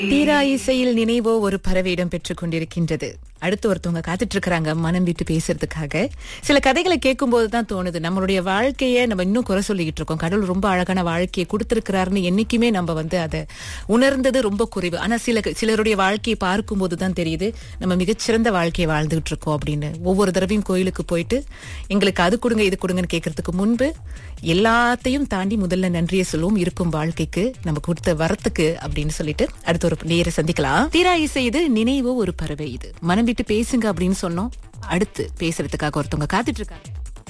தீரா இசையில் நினைவோ ஒரு பறவை இடம் பெற்றுக் கொண்டிருக்கின்றது அடுத்து ஒருத்தவங்க காத்துட்டு இருக்கிறாங்க மனம் விட்டு பேசுறதுக்காக சில கதைகளை கேட்கும் போதுதான் தோணுது நம்மளுடைய வாழ்க்கையை நம்ம இன்னும் குறை சொல்லிக்கிட்டு இருக்கோம் கடவுள் ரொம்ப அழகான வாழ்க்கையை கொடுத்திருக்கிறாருன்னு என்னைக்குமே நம்ம வந்து அதை உணர்ந்தது ரொம்ப குறைவு ஆனா சில சிலருடைய வாழ்க்கையை பார்க்கும் போதுதான் தெரியுது நம்ம மிகச்சிறந்த வாழ்க்கையை வாழ்ந்துகிட்டு இருக்கோம் அப்படின்னு ஒவ்வொரு தடவையும் கோயிலுக்கு போயிட்டு எங்களுக்கு அது கொடுங்க இது கொடுங்கன்னு கேட்கறதுக்கு முன்பு எல்லாத்தையும் தாண்டி முதல்ல நன்றியை சொல்லுவோம் இருக்கும் வாழ்க்கைக்கு நம்ம கொடுத்த வரத்துக்கு அப்படின்னு சொல்லிட்டு அடுத்த ஒரு நேர சந்திக்கலாம் தீரா இசை இது நினைவோ ஒரு பறவை இது மனம் விட்டு பேசுங்க அப்படின்னு சொன்னோம் அடுத்து பேசுறதுக்காக ஒருத்தவங்க காத்துட்டு இருக்காங்க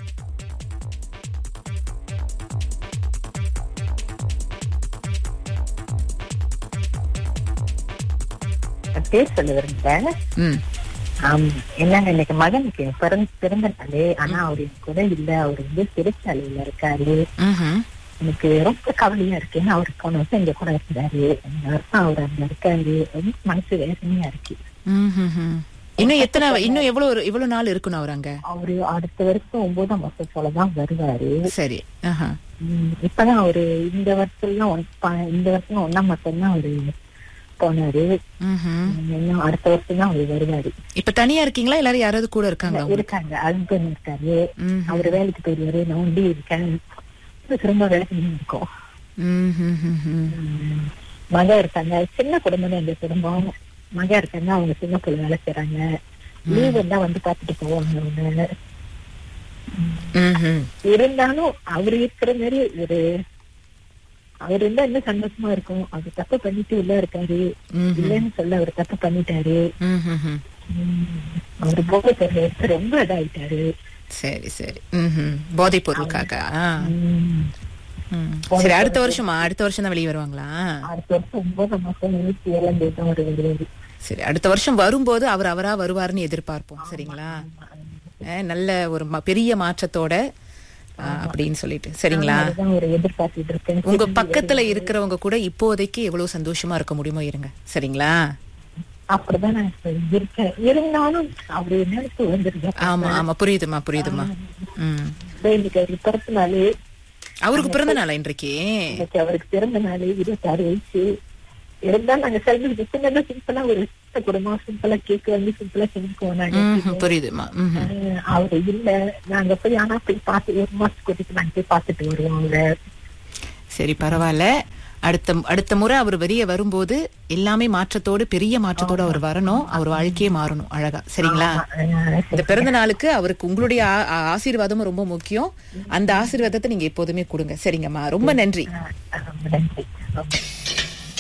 பேர் சொல்ல விரும்புறேன் ம் ஆம், என்னங்க இன்னைக்கு மகனுக்கு பிறந்த பிறந்த நாளு ஆனா அவரு என் கூட இல்ல அவர் வந்து சிறைச்சாலையில இருக்காரு ம்ஹும். எனக்கு ரொம்ப கவலையா இருக்கு ஏன்னா அவரு போன வருஷம் இங்க கூட இருந்தாரு இந்த வருஷம் அவர் அங்க இருக்காரு ரொம்ப மனசு வேதனையா இருக்கு ம்ஹும்ஹும். இன்னும் எத்தனை இன்னும் எவ்வளவு ஒரு- இவ்வளவு நாள் இருக்கணும் அவர் அங்க அவரு அடுத்த வருஷம் ஒன்பதாம் வருஷம் போலதான் வருவாரு சரி ஆஹா. உம், இப்பதான் அவரு இந்த வருஷம் ஒன்- ப- இந்த வருஷம் ஒன்னாம் மாசம் தான் அவரு போனாரு ம்ஹும். இன்னும் அடுத்த வருஷம் தான் அவரு வருவாரு இப்ப தனியா இருக்கீங்களா எல்லாரும் யாராவது கூட இருக்காங்களா உங்களுக்கு? இருக்காங்க ஹஸ்பண்ட் இருக்காரு ம்ஹும். அவரு வேலைக்கு போயிருவாரு நான் ஒண்டி இருக்கேன் எனக்கு ரொம்ப வேலைக்கு இருக்கும் ம்ஹும்ஹும்ஹும். உம், மக இருக்காங்க சின்ன குடும்பம் தான் இந்த குடும்பம் மக இருக்காங்க அவங்க சின்ன பிள்ளை வேலை செய்யறாங்க லீவ் வந்தா வந்து பாத்துட்டு போவாங்க அவங்க ம்ஹும். இருந்தாலும் அவரு இருக்கிற மாதிரி ஒரு அவர் இருந்தா இன்னும் சந்தோஷமா இருக்கும் அவர் தப்பு பண்ணிட்டு உள்ள இருக்காரு ம்ஹும். இல்லைன்னு சொல்ல அவர் தப்பு பண்ணிட்டாரு ம்ஹும்ஹும். உம், அவரு போக பொருள் எடுத்து ரொம்ப இதாயிட்டாரு சரி சரி ம்ஹும். போதைப் பொருளுக்காக ஆ. உம், ம். சரி அடுத்த வருஷமா அடுத்த வருஷம் தான் வெளியே வருவாங்களா அடுத்த வருஷம் ஒன்பதாம் மாசம் இருபத்தி ஏழாம் தேதி தான் அவர் வருவாரு சரி அடுத்த வருஷம் வரும்போது அவர் அவரா வருவாருன்னு எதிர்பார்ப்போம் சரிங்களா அஹ், நல்ல ஒரு ம- பெரிய மாற்றத்தோட அஹ், அப்படின்னு சொல்லிட்டு சரிங்களா அதுதான் ஒரு எதிர்பார்த்துட்டு இருக்கேன் உங்க பக்கத்துல இருக்கிறவங்க கூட இப்போதைக்கு எவ்வளவு சந்தோஷமா இருக்க முடியுமோ இருங்க சரிங்களா அப்படிதான் நான் இப்ப இருக்கேன் இருந்தாலும் அவரு நினைச்சு வந்துருக்கேன் ஆமா ஆமா புரியுதுமா புரியுதுமா ம் இன்னைக்கு அவருக்கு பிறந்த நாளு அவருக்கு பிறந்த நாளா இன்றைக்கு இன்னைக்கு அவருக்கு பிறந்த நாளு இருபத்தி ஆறு வயசு இருந்தாலும் நாங்க செலிபிரேட் சின்னதா சிம்பிளா ஒரு சின்ன குடும்பம் சிம்பிளா கேக் வந்து சிம்பிளா செஞ்சுக்குவோம் நாங்க ம் புரியுதுமா ம் ஆஹ் அவரு இல்ல நாங்க போய் ஆனா போய் பார்த்து ஒரு மாசம் கூட்டிட்டு நாங்க போய் பார்த்துட்டு வருவோம் அவரை சரி பரவாயில்ல அடுத்த அடுத்த முறை அவர் வெளியே வரும்போது எல்லாமே மாற்றத்தோடு பெரிய மாற்றத்தோடு அவர் வரணும் அவர் வாழ்க்கையே மாறணும் அழகா சரிங்களா ஆஹ் இந்த பிறந்த நாளுக்கு அவருக்கு உங்களுடைய ஆ- ஆ- ஆசீர்வாதமும் ரொம்ப முக்கியம் அந்த ஆசீர்வாதத்தை நீங்க எப்போதுமே கொடுங்க சரிங்கம்மா ரொம்ப நன்றி ஆஹ் ரொம்ப நன்றி ரொம்ப